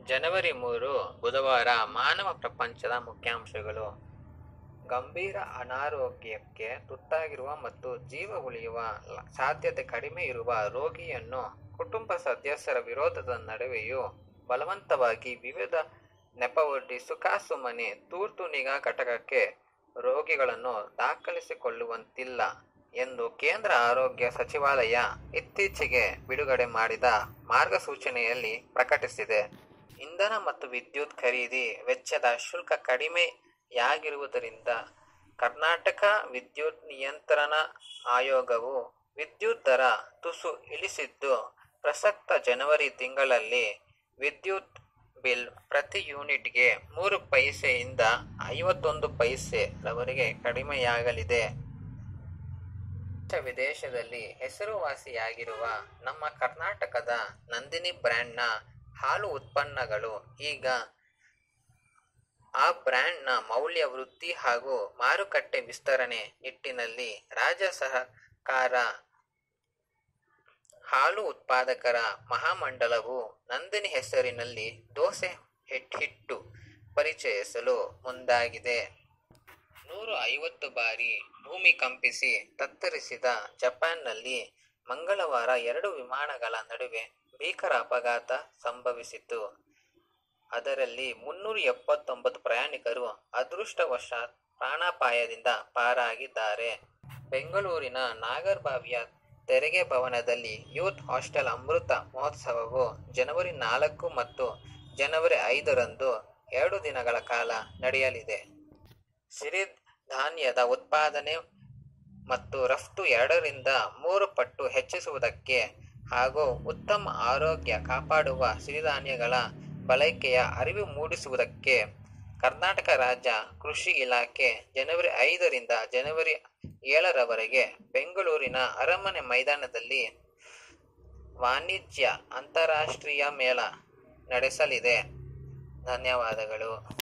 ಜನವರಿ ಮೂರು ಬುಧವಾರ ಮಾನವ ಪ್ರಪಂಚದ ಮುಖ್ಯಾಂಶಗಳು ಗಂಭೀರ ಅನಾರೋಗ್ಯಕ್ಕೆ ತುತ್ತಾಗಿರುವ ಮತ್ತು ಜೀವ ಉಳಿಯುವ ಲ- ಸಾಧ್ಯತೆ ಕಡಿಮೆ ಇರುವ ರೋಗಿಯನ್ನು ಕುಟುಂಬ ಸದಸ್ಯರ ವಿರೋಧದ ನಡುವೆಯೂ ಬಲವಂತವಾಗಿ ವಿವಿಧ ನೆಪವೊಡ್ಡಿ ಸುಖಾಸುಮ್ಮನೆ ತುರ್ತು ನಿಗಾ ಘಟಕಕ್ಕೆ ರೋಗಿಗಳನ್ನು ದಾಖಲಿಸಿಕೊಳ್ಳುವಂತಿಲ್ಲ ಎಂದು ಕೇಂದ್ರ ಆರೋಗ್ಯ ಸಚಿವಾಲಯ ಇತ್ತೀಚೆಗೆ ಬಿಡುಗಡೆ ಮಾಡಿದ ಮಾರ್ಗಸೂಚನೆಯಲ್ಲಿ ಪ್ರಕಟಿಸಿದೆ ಇಂಧನ ಮತ್ತು ವಿದ್ಯುತ್ ಖರೀದಿ ವೆಚ್ಚದ ಶುಲ್ಕ ಕಡಿಮೆಯಾಗಿರುವುದರಿಂದ ಕರ್ನಾಟಕ ವಿದ್ಯುತ್ ನಿಯಂತ್ರಣ ಆಯೋಗವು ವಿದ್ಯುತ್ ದರ ತುಸು ಇಳಿಸಿದ್ದು ಪ್ರಸಕ್ತ ಜನವರಿ ತಿಂಗಳಲ್ಲಿ ವಿದ್ಯುತ್ ಬಿಲ್ ಪ್ರತಿ ಯೂನಿಟ್ಗೆ ಮೂರು ಪೈಸೆಯಿಂದ ಐವತ್ತೊಂದು ಪೈಸೆ ರವರೆಗೆ ಕಡಿಮೆಯಾಗಲಿದೆ ದೇಶ ವಿದೇಶದಲ್ಲಿ ಹೆಸರುವಾಸಿಯಾಗಿರುವ ನಮ್ಮ ಕರ್ನಾಟಕದ ನಂದಿನಿ ಬ್ರ್ಯಾಂಡ್ನ ಹಾಲು ಉತ್ಪನ್ನಗಳು ಈಗ ಆ ಬ್ರ್ಯಾಂಡ್ನ ಮೌಲ್ಯ ವೃದ್ಧಿ ಹಾಗೂ ಮಾರುಕಟ್ಟೆ ವಿಸ್ತರಣೆ ನಿಟ್ಟಿನಲ್ಲಿ ರಾಜ್ಯ ಸಹಕಾರ ಹಾಲು ಉತ್ಪಾದಕರ ಮಹಾಮಂಡಲವು ನಂದಿನಿ ಹೆಸರಿನಲ್ಲಿ ದೋಸೆ ಹಿಟ್- ಹಿಟ್ಟು ಪರಿಚಯಿಸಲು ಮುಂದಾಗಿದೆ ನೂರ ಐವತ್ತು ಬಾರಿ ಭೂಮಿ ಕಂಪಿಸಿ ತತ್ತರಿಸಿದ ಜಪಾನ್ನಲ್ಲಿ ಮಂಗಳವಾರ ಎರಡು ವಿಮಾನಗಳ ನಡುವೆ ಭೀಕರ ಅಪಘಾತ ಸಂಭವಿಸಿತು ಅದರಲ್ಲಿ ಮುನ್ನೂರ ಎಪ್ಪತ್ತೊಂಬತ್ತು ಪ್ರಯಾಣಿಕರು ಅದೃಷ್ಟವಶಾತ್ ಪ್ರಾಣಾಪಾಯದಿಂದ ಪಾರಾಗಿದ್ದಾರೆ ಬೆಂಗಳೂರಿನ ನಾಗರ್ಬಾವಿಯ ತೆರಿಗೆ ಭವನದಲ್ಲಿ ಯೂತ್ ಹಾಸ್ಟೆಲ್ ಅಮೃತ ಮಹೋತ್ಸವವು ಜನವರಿ ನಾಲ್ಕು ಮತ್ತು ಜನವರಿ ಐದರಂದು ಎರಡು ದಿನಗಳ ಕಾಲ ನಡೆಯಲಿದೆ ಸಿರಿಧಾನ್ಯದ ಉತ್ಪಾದನೆ ಮತ್ತು ರಫ್ತು ಎರಡರಿಂದ ಮೂರು ಪಟ್ಟು ಹೆಚ್ಚಿಸುವುದಕ್ಕೆ ಹಾಗೂ ಉತ್ತಮ ಆರೋಗ್ಯ ಕಾಪಾಡುವ ಸಿರಿಧಾನ್ಯಗಳ ಬಳಕೆಯ ಅರಿವು ಮೂಡಿಸುವುದಕ್ಕೆ ಕರ್ನಾಟಕ ರಾಜ್ಯ ಕೃಷಿ ಇಲಾಖೆ ಜನವರಿ ಐದರಿಂದ ಜನವರಿ ಏಳರವರೆಗೆ ಬೆಂಗಳೂರಿನ ಅರಮನೆ ಮೈದಾನದಲ್ಲಿ ವಾಣಿಜ್ಯ ಅಂತಾರಾಷ್ಟ್ರೀಯ ಮೇಳ ನಡೆಸಲಿದೆ ಧನ್ಯವಾದಗಳು